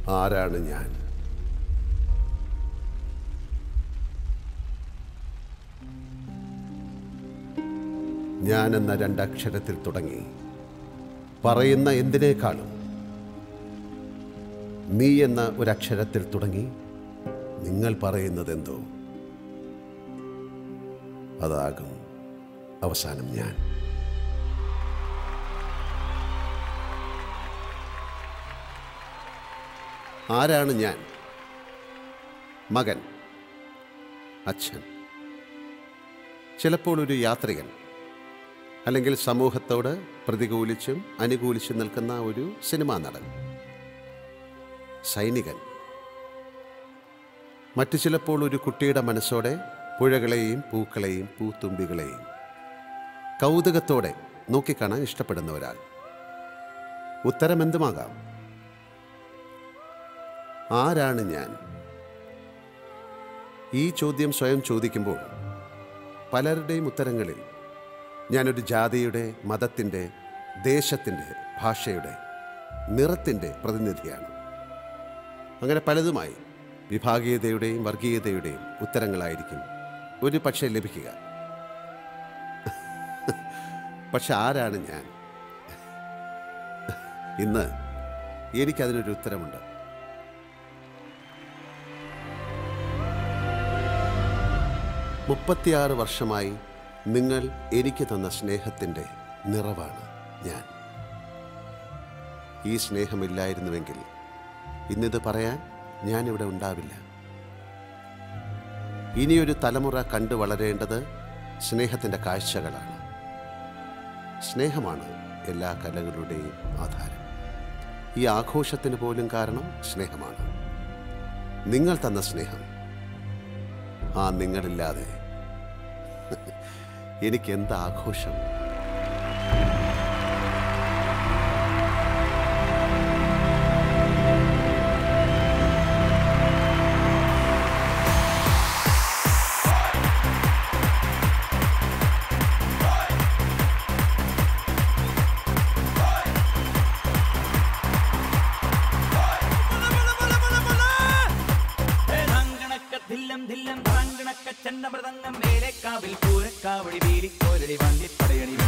ആരാണ് ഞാൻ ഞാൻ എന്ന രണ്ടക്ഷരത്തിൽ തുടങ്ങി പറയുന്ന എന്തിനേക്കാളും നീ എന്ന ഒരക്ഷരത്തിൽ തുടങ്ങി നിങ്ങൾ പറയുന്നതെന്തോ അതാകും അവസാനം ഞാൻ ആരാണ് ഞാൻ മകൻ അച്ഛൻ ചിലപ്പോൾ ഒരു യാത്രികൻ അല്ലെങ്കിൽ സമൂഹത്തോട് പ്രതികൂലിച്ചും അനുകൂലിച്ചും നിൽക്കുന്ന ഒരു സിനിമാ നടൻ സൈനികൻ മറ്റു ചിലപ്പോൾ ഒരു കുട്ടിയുടെ മനസ്സോടെ പുഴകളെയും പൂക്കളെയും പൂത്തുമ്പികളെയും കൗതുകത്തോടെ നോക്കിക്കാണാൻ ഇഷ്ടപ്പെടുന്ന ഒരാൾ ഉത്തരം എന്തുമാകാം ആരാണ് ഞാൻ ഈ ചോദ്യം സ്വയം ചോദിക്കുമ്പോൾ പലരുടെയും ഉത്തരങ്ങളിൽ ഞാനൊരു ജാതിയുടെ മതത്തിൻ്റെ ദേശത്തിൻ്റെ ഭാഷയുടെ നിറത്തിൻ്റെ പ്രതിനിധിയാണ് അങ്ങനെ പലതുമായി വിഭാഗീയതയുടെയും വർഗീയതയുടെയും ഉത്തരങ്ങളായിരിക്കും ഒരു പക്ഷേ ലഭിക്കുക പക്ഷെ ആരാണ് ഞാൻ ഇന്ന് എനിക്കതിനൊരു ഉത്തരമുണ്ട് മുപ്പത്തിയാറ് വർഷമായി നിങ്ങൾ എനിക്ക് തന്ന സ്നേഹത്തിൻ്റെ നിറവാണ് ഞാൻ ഈ സ്നേഹമില്ലായിരുന്നുവെങ്കിൽ ഇന്നിത് പറയാൻ ഞാനിവിടെ ഉണ്ടാവില്ല ഇനിയൊരു തലമുറ കണ്ടു വളരേണ്ടത് സ്നേഹത്തിൻ്റെ കാഴ്ചകളാണ് സ്നേഹമാണ് എല്ലാ കലകളുടെയും ആധാരം ഈ ആഘോഷത്തിന് പോലും കാരണം സ്നേഹമാണ് നിങ്ങൾ തന്ന സ്നേഹം ആ നിങ്ങളില്ലാതെ എനിക്ക് എന്ത് ആഘോഷം ധില്ലം ധില്ലം ധില്ലം റാങ്കണക്ക ചെണ്ട മൃദംഗം വേലക്കാവിൽ പൂരക്കാവടി വീലിക്കോരടി വണ്ടിപ്പടയണി